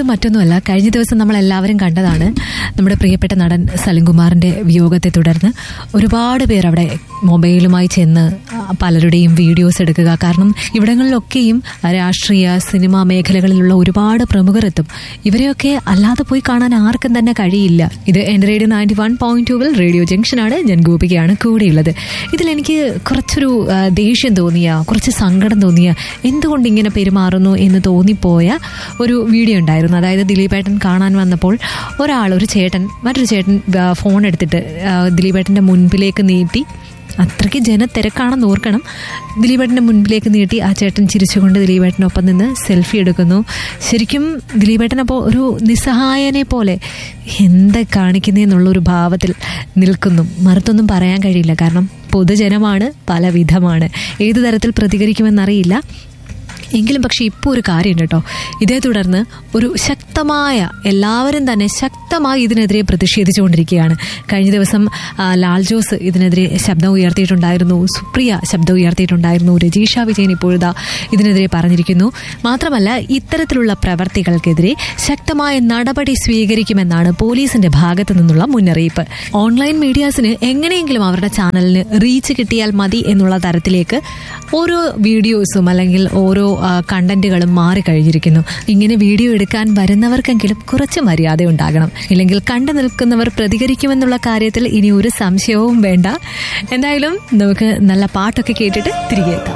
ഇത് മറ്റൊന്നുമല്ല കഴിഞ്ഞ ദിവസം നമ്മൾ എല്ലാവരും കണ്ടതാണ് നമ്മുടെ പ്രിയപ്പെട്ട നടൻ സലിംകുമാറിന്റെ വിയോഗത്തെ തുടർന്ന് ഒരുപാട് പേർ അവിടെ മൊബൈലുമായി ചെന്ന് ആ, പലരുടെയും വീഡിയോസ് എടുക്കുക കാരണം ഇവിടങ്ങളിലൊക്കെയും രാഷ്ട്രീയ സിനിമാ മേഖലകളിലുള്ള ഒരുപാട് പ്രമുഖർ എത്തും ഇവരെയൊക്കെ അല്ലാതെ പോയി കാണാൻ ആർക്കും തന്നെ കഴിയില്ല ഇത് എന്റെ റേഡിയോ നയൻറ്റി വൺ പോയിന്റ് ടൂവിൽ റേഡിയോ ജംഗ്ഷനാണ് ഞാൻ ഗോപികയാണ് കൂടെയുള്ളത് ഇതിൽ എനിക്ക് കുറച്ചൊരു ആ, ദേഷ്യം തോന്നിയ കുറച്ച് സങ്കടം തോന്നിയ എന്തുകൊണ്ട് ഇങ്ങനെ പെരുമാറുന്നു എന്ന് തോന്നിപ്പോയ ഒരു വീഡിയോ ഉണ്ടായിരുന്നു അതായത് ദിലീപേട്ടൻ കാണാൻ വന്നപ്പോൾ ഒരാൾ ഒരു ചേട്ടൻ മറ്റൊരു ചേട്ടൻ ആ, ഫോൺ എടുത്തിട്ട് ആ, ദിലീപേട്ടൻ്റെ മുൻപിലേക്ക് നീട്ടി അത്രയ്ക്ക് ജനത്തിരക്കാണെന്ന് ഓർക്കണം ദിലീപേട്ടൻ്റെ മുൻപിലേക്ക് നീട്ടി ആ ചേട്ടൻ ചിരിച്ചുകൊണ്ട് ദിലീപേട്ടനൊപ്പം നിന്ന് സെൽഫി എടുക്കുന്നു ശരിക്കും ദിലീപേട്ടൻ അപ്പോൾ ഒരു നിസ്സഹായനെ പോലെ എന്താ കാണിക്കുന്നതെന്നുള്ളൊരു ഭാവത്തിൽ നിൽക്കുന്നു മറുത്തൊന്നും പറയാൻ കഴിയില്ല കാരണം പൊതുജനമാണ് പല വിധമാണ് ഏത് തരത്തിൽ പ്രതികരിക്കുമെന്നറിയില്ല എങ്കിലും പക്ഷെ ഇപ്പോൾ ഒരു കാര്യമുണ്ട് കേട്ടോ ഇതേ തുടർന്ന് ഒരു ശക്തമായ എല്ലാവരും തന്നെ ശക്തമായി ഇതിനെതിരെ പ്രതിഷേധിച്ചുകൊണ്ടിരിക്കുകയാണ് കഴിഞ്ഞ ദിവസം ആ, ലാൽ ജോസ് ഇതിനെതിരെ ശബ്ദം ഉയർത്തിയിട്ടുണ്ടായിരുന്നു സുപ്രിയ ശബ്ദം ഉയർത്തിയിട്ടുണ്ടായിരുന്നു രജീഷ വിജയൻ ഇപ്പോഴിതാ ഇതിനെതിരെ പറഞ്ഞിരിക്കുന്നു മാത്രമല്ല ഇത്തരത്തിലുള്ള പ്രവർത്തികൾക്കെതിരെ ശക്തമായ നടപടി സ്വീകരിക്കുമെന്നാണ് പോലീസിന്റെ ഭാഗത്തു നിന്നുള്ള മുന്നറിയിപ്പ് ഓൺലൈൻ മീഡിയാസിന് എങ്ങനെയെങ്കിലും അവരുടെ ചാനലിന് റീച്ച് കിട്ടിയാൽ മതി എന്നുള്ള തരത്തിലേക്ക് ഓരോ വീഡിയോസും അല്ലെങ്കിൽ ഓരോ ആ, കണ്ടന്റുകളും മാറിക്കഴിഞ്ഞിരിക്കുന്നു ഇങ്ങനെ വീഡിയോ എടുക്കാൻ വരുന്നവർക്കെങ്കിലും കുറച്ച് മര്യാദ ഉണ്ടാകണം ഇല്ലെങ്കിൽ കണ്ടു നിൽക്കുന്നവർ പ്രതികരിക്കുമെന്നുള്ള കാര്യത്തിൽ ഇനി ഒരു സംശയവും വേണ്ട എന്തായാലും നമുക്ക് നല്ല പാട്ടൊക്കെ കേട്ടിട്ട് തിരികെ എത്താം